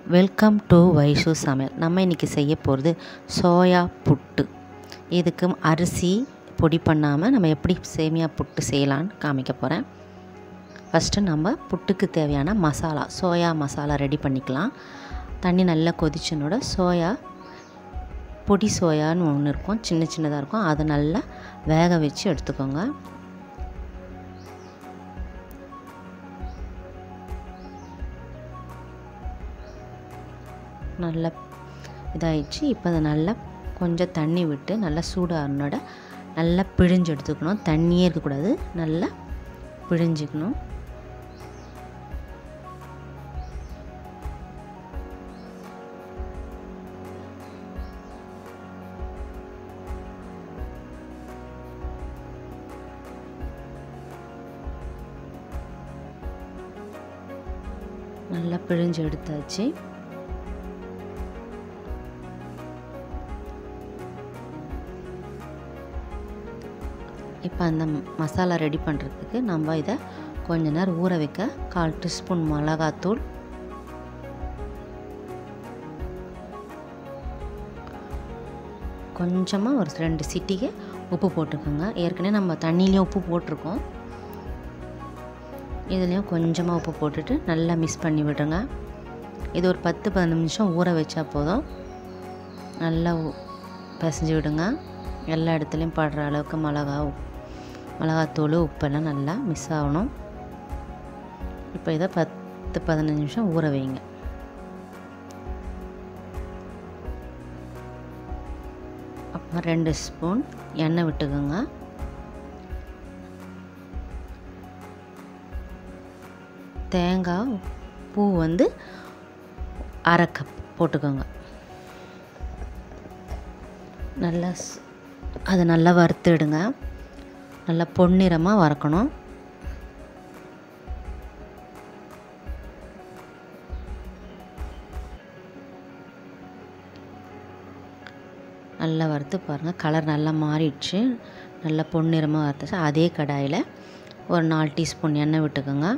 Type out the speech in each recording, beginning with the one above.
welcome to Vaishu சமையல் நம்ம இன்றைக்கி செய்ய போகிறது சோயா புட்டு இதுக்கு அரிசி பொடி பண்ணாமல் நம்ம எப்படி சேமியா புட்டு செய்யலான்னு காமிக்க போகிறேன் ஃபஸ்ட்டு நம்ம புட்டுக்கு தேவையான மசாலா சோயா மசாலா ரெடி பண்ணிக்கலாம் தண்ணி நல்லா கொதிச்சனோட சோயா பொடி சோயான்னு ஒன்று இருக்கும் சின்ன சின்னதாக இருக்கும் அதை நல்லா வேக வச்சு எடுத்துக்கோங்க நல்லா இதாகிடுச்சு இப்போ அதை நல்லா கொஞ்சம் தண்ணி விட்டு நல்லா சூடாகினோட நல்லா பிழிஞ்சு எடுத்துக்கணும் தண்ணியே இருக்கக்கூடாது நல்லா பிழிஞ்சிக்கணும் நல்லா பிழிஞ்சு எடுத்தாச்சு இப்போ அந்த மசாலா ரெடி பண்ணுறதுக்கு நம்ம இதை கொஞ்ச நேரம் ஊற வைக்க கால் டீஸ்பூன் மிளகாத்தூள் கொஞ்சமாக ஒரு ரெண்டு சிட்டிக்கு உப்பு போட்டுக்கோங்க ஏற்கனவே நம்ம தண்ணியிலையும் உப்பு போட்டிருக்கோம் இதுலேயும் கொஞ்சமாக உப்பு போட்டுட்டு நல்லா மிக்ஸ் பண்ணி விடுங்க இது ஒரு பத்து பதினஞ்சு நிமிஷம் ஊற வச்சா போதும் நல்லா பிசைஞ்சு விடுங்க எல்லா இடத்துலையும் படுற அளவுக்கு மிளகா மிளகாத்தூள் உப்பெல்லாம் நல்லா மிஸ் ஆகணும் இப்போ இதை பத்து பதினஞ்சு நிமிஷம் ஊற வைங்க அப்புறம் ரெண்டு ஸ்பூன் எண்ணெய் விட்டுக்கோங்க தேங்காய் பூ வந்து அரை கப் போட்டுக்கோங்க நல்லா அதை நல்லா வறுத்துடுங்க நல்லா பொன்னிறமாக வறுக்கணும் நல்லா வறுத்து பாருங்கள் கலர் நல்லா மாறிடுச்சு நல்லா பொன்னிறமாக வறுத்துச்சு அதே கடாயில் ஒரு நாலு டீஸ்பூன் எண்ணெய் விட்டுக்கோங்க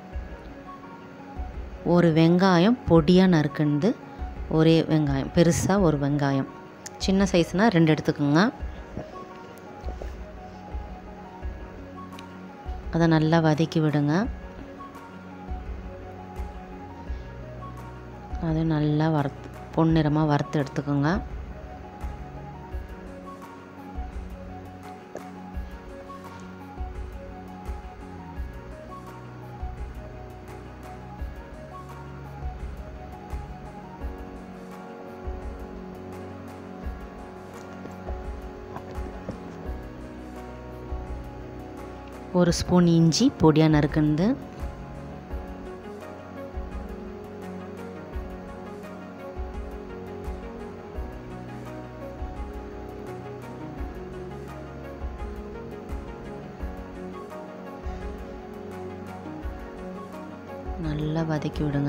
ஒரு வெங்காயம் பொடியாக நறுக்குண்டு ஒரே வெங்காயம் பெருசாக ஒரு வெங்காயம் சின்ன சைஸ்னால் ரெண்டு எடுத்துக்கோங்க அதை நல்லா வதக்கி விடுங்க அதை நல்லா வறுத்து பொன்னிறமாக வறுத்து எடுத்துக்கோங்க ஒரு ஸ்பூன் இஞ்சி பொடியாக நறுக்குந்து நல்லா வதக்கி விடுங்க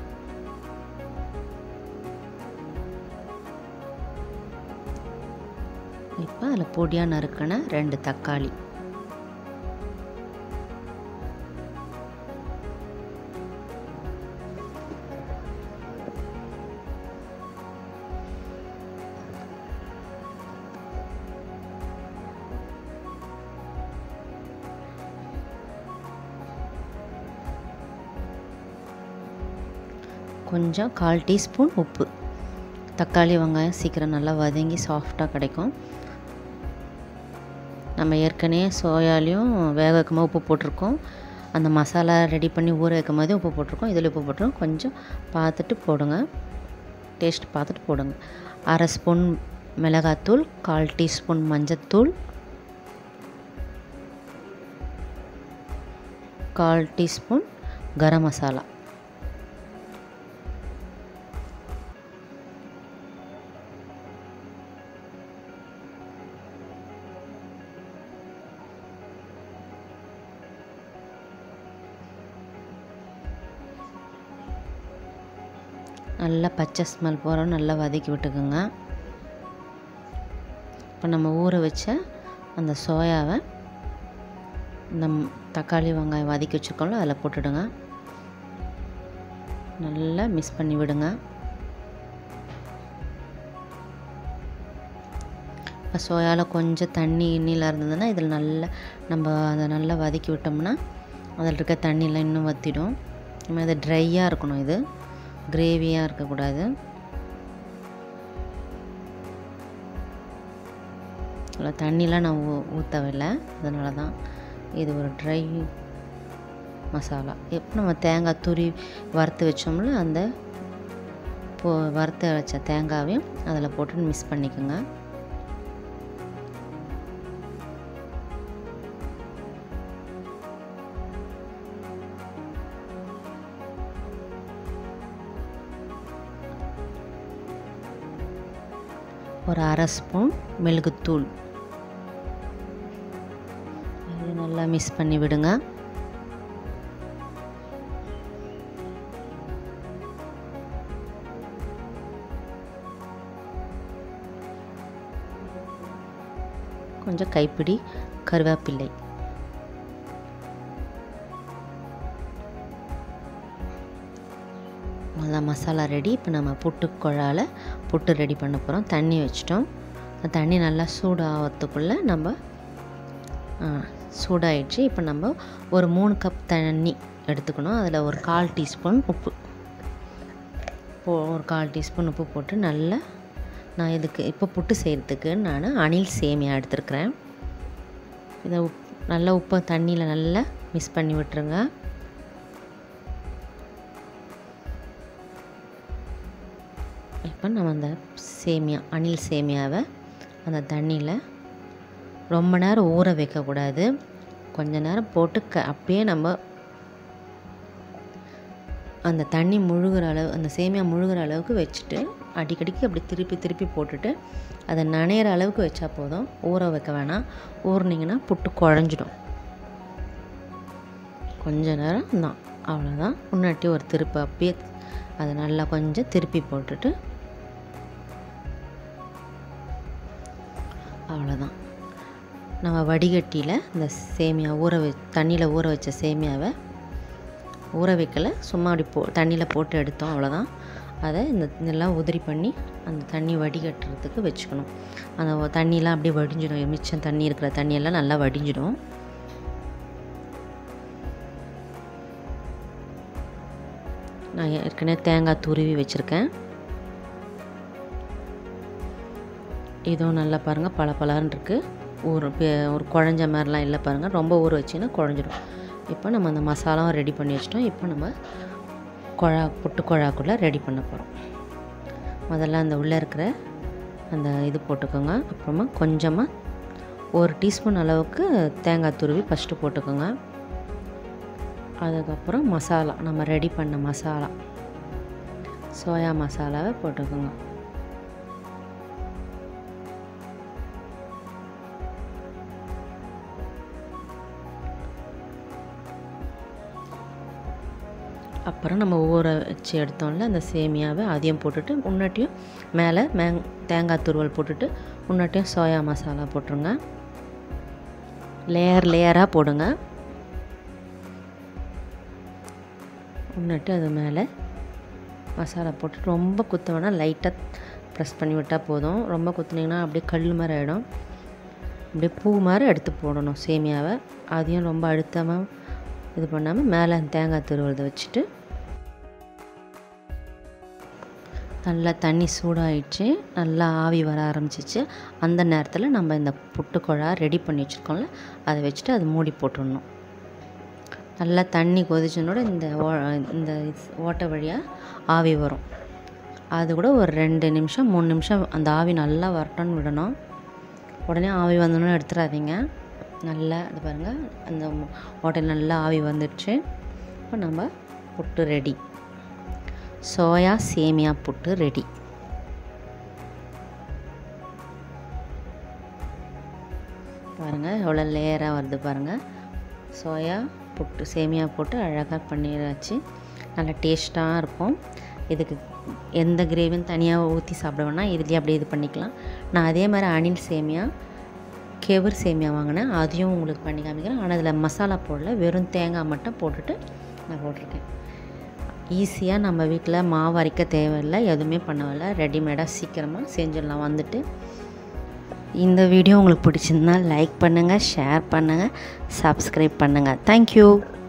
இப்போ அதில் பொடியாக நறுக்கின ரெண்டு தக்காளி கொஞ்சம் கால் டீஸ்பூன் உப்பு தக்காளி வெங்காயம் சீக்கிரம் நல்லா வதங்கி சாஃப்டாக கிடைக்கும் நம்ம ஏற்கனவே சோயாலையும் வேக வைக்கும்போது உப்பு போட்டிருக்கோம் அந்த மசாலா ரெடி பண்ணி ஊற வைக்கும் போதே உப்பு போட்டிருக்கோம் இதில் உப்பு போட்டிருக்கோம் கொஞ்சம் பார்த்துட்டு போடுங்க டேஸ்ட் பார்த்துட்டு போடுங்க அரை ஸ்பூன் மிளகாத்தூள் கால் டீஸ்பூன் மஞ்சத்தூள் கால் டீஸ்பூன் கரம் மசாலா நல்லா பச்சை ஸ்மெல் போகிற நல்லா வதக்கி விட்டுக்குங்க இப்போ நம்ம ஊற வச்ச அந்த சோயாவை இந்த தக்காளி வெங்காயம் வதக்கி வச்சுருக்கோம்ல அதில் போட்டுடுங்க நல்லா மிக்ஸ் பண்ணி விடுங்க இப்போ சோயாவில் கொஞ்சம் தண்ணி எண்ணியில் இருந்ததுன்னா இதில் நல்லா நம்ம அதை நல்லா வதக்கி விட்டோம்னா அதில் இருக்க தண்ணியெலாம் இன்னும் வற்றிடும் இனிமேல் இது ட்ரையாக இருக்கணும் இது கிரேவியாக இருக்கக்கூடாது அதில் தண்ணிலாம் நான் ஊ ஊற்றவில்லை அதனால தான் இது ஒரு ட்ரை மசாலா எப்போ நம்ம தேங்காய் துரி வறுத்து வச்சோம்ல அந்த போ வறுத்து வச்ச தேங்காவையும் அதில் போட்டு மிக்ஸ் பண்ணிக்கோங்க ஒரு அரை ஸ்பூன் மெழுகுத்தூள் அது நல்லா மிக்ஸ் பண்ணி விடுங்க கொஞ்சம் கைப்பிடி கருவேப்பிள்ளை நல்லா மசாலா ரெடி இப்போ நம்ம புட்டு குழால புட்டு ரெடி பண்ண போகிறோம் தண்ணி வச்சிட்டோம் அந்த தண்ணி நல்லா சூடாகிறதுக்குள்ளே நம்ம சூடாயிடுச்சு இப்போ நம்ம ஒரு மூணு கப் தண்ணி எடுத்துக்கணும் அதில் ஒரு கால் டீஸ்பூன் உப்பு போ ஒரு கால் டீஸ்பூன் உப்பு போட்டு நல்லா நான் இதுக்கு இப்போ புட்டு செய்கிறதுக்கு நான் அணில் சேமியா எடுத்துருக்கிறேன் இதை உப் நல்லா உப்பை தண்ணியில் நல்லா மிக்ஸ் பண்ணி விட்டுருங்க இப்போ நம்ம அந்த சேமியா அணில் சேமியாவை அந்த தண்ணியில் ரொம்ப நேரம் ஊற வைக்கக்கூடாது கொஞ்ச நேரம் போட்டு க அப்படியே நம்ம அந்த தண்ணி முழுகிற அளவு அந்த சேமியா முழுகிற அளவுக்கு வச்சுட்டு அடிக்கடிக்கு அப்படி திருப்பி திருப்பி போட்டுட்டு அதை நனையிற அளவுக்கு வச்சா போதும் ஊற வைக்க வேணாம் ஊறினீங்கன்னா புட்டு குழஞ்சிடும் கொஞ்ச நேரம் தான் அவ்வளோதான் முன்னாடி ஒரு திருப்பு அப்படியே அதை நல்லா கொஞ்சம் திருப்பி போட்டுட்டு அவ்வளோதான் நம்ம வடிகட்டியில் இந்த சேமியா ஊற வ தண்ணியில் ஊற வச்ச சேமியாவை ஊற வைக்கல சும்மா அப்படி போ தண்ணியில் போட்டு எடுத்தோம் அவ்வளோதான் அதை இந்த இதெல்லாம் உதிரி பண்ணி அந்த தண்ணி வடிகட்டுறதுக்கு வச்சுக்கணும் அந்த தண்ணியெலாம் அப்படியே வடிஞ்சிடும் மிச்சம் தண்ணி இருக்கிற தண்ணியெல்லாம் நல்லா வடிஞ்சிடும் நான் ஏற்கனவே தேங்காய் துருவி வச்சுருக்கேன் இதுவும் நல்லா பாருங்கள் பல பலன்னு இருக்குது ஊற ஒரு குழஞ்ச மாதிரிலாம் இல்லை பாருங்கள் ரொம்ப ஊற வச்சிங்கன்னா குழஞ்சிடும் இப்போ நம்ம அந்த மசாலாவும் ரெடி பண்ணி வச்சிட்டோம் இப்போ நம்ம குழா புட்டு குழாக்குள்ளே ரெடி பண்ண போகிறோம் முதல்ல அந்த உள்ளே இருக்கிற அந்த இது போட்டுக்கோங்க அப்புறமா கொஞ்சமாக ஒரு டீஸ்பூன் அளவுக்கு தேங்காய் துருவி ஃபஸ்ட்டு போட்டுக்கோங்க அதுக்கப்புறம் மசாலா நம்ம ரெடி பண்ண மசாலா சோயா மசாலாவை போட்டுக்கோங்க அப்புறம் நம்ம ஊற வச்சு எடுத்தோம்ல அந்த சேமியாவை அதையும் போட்டுட்டு முன்னாட்டியும் மேலே மேங் தேங்காய் துருவல் போட்டுட்டு முன்னாட்டியும் சோயா மசாலா போட்டுருங்க லேயர் லேயராக போடுங்க முன்னாட்டி அது மேலே மசாலா போட்டு ரொம்ப குத்த வேணால் லைட்டாக ப்ரெஸ் பண்ணி விட்டால் போதும் ரொம்ப குத்துனீங்கன்னா அப்படியே கல் மாதிரி ஆகிடும் அப்படியே பூ மாதிரி எடுத்து போடணும் சேமியாவை அதையும் ரொம்ப அழுத்தமாக இது பண்ணாமல் மேலே தேங்காய் துருவதை வச்சுட்டு நல்லா தண்ணி சூடாயிடுச்சு நல்லா ஆவி வர ஆரம்பிச்சிச்சு அந்த நேரத்தில் நம்ம இந்த புட்டுக்குழா ரெடி பண்ணி வச்சுருக்கோம்ல அதை வச்சுட்டு அதை மூடி போட்டுடணும் நல்லா தண்ணி கொதிச்சனோட இந்த ஓ இந்த ஓட்டை வழியாக ஆவி வரும் அது கூட ஒரு ரெண்டு நிமிஷம் மூணு நிமிஷம் அந்த ஆவி நல்லா வரட்டும்னு விடணும் உடனே ஆவி வந்தோன்னு எடுத்துடாதீங்க நல்லா இது பாருங்கள் அந்த ஓட்டையில் நல்லா ஆவி வந்துடுச்சு இப்போ நம்ம புட்டு ரெடி சோயா சேமியா புட்டு ரெடி பாருங்கள் எவ்வளோ லேயராக வருது பாருங்கள் சோயா புட்டு சேமியா போட்டு அழகாக பண்ணிடாச்சு நல்லா டேஸ்ட்டாக இருக்கும் இதுக்கு எந்த கிரேவியும் தனியாக ஊற்றி சாப்பிட வேணாம் இதுலேயே அப்படியே இது பண்ணிக்கலாம் நான் அதே மாதிரி அணில் சேமியா கெவர் சேமியா வாங்கினேன் அதையும் உங்களுக்கு பண்ணி காமிக்கிறேன் ஆனால் அதில் மசாலா போடல வெறும் தேங்காய் மட்டும் போட்டுட்டு நான் போட்டிருக்கேன் ஈஸியாக நம்ம வீட்டில் மாவு அரைக்க தேவையில்லை எதுவுமே பண்ணவில்லை ரெடிமேடாக சீக்கிரமாக செஞ்சிடலாம் வந்துட்டு இந்த வீடியோ உங்களுக்கு பிடிச்சிருந்தா லைக் பண்ணுங்கள் ஷேர் பண்ணுங்கள் சப்ஸ்கிரைப் பண்ணுங்கள் தேங்க்யூ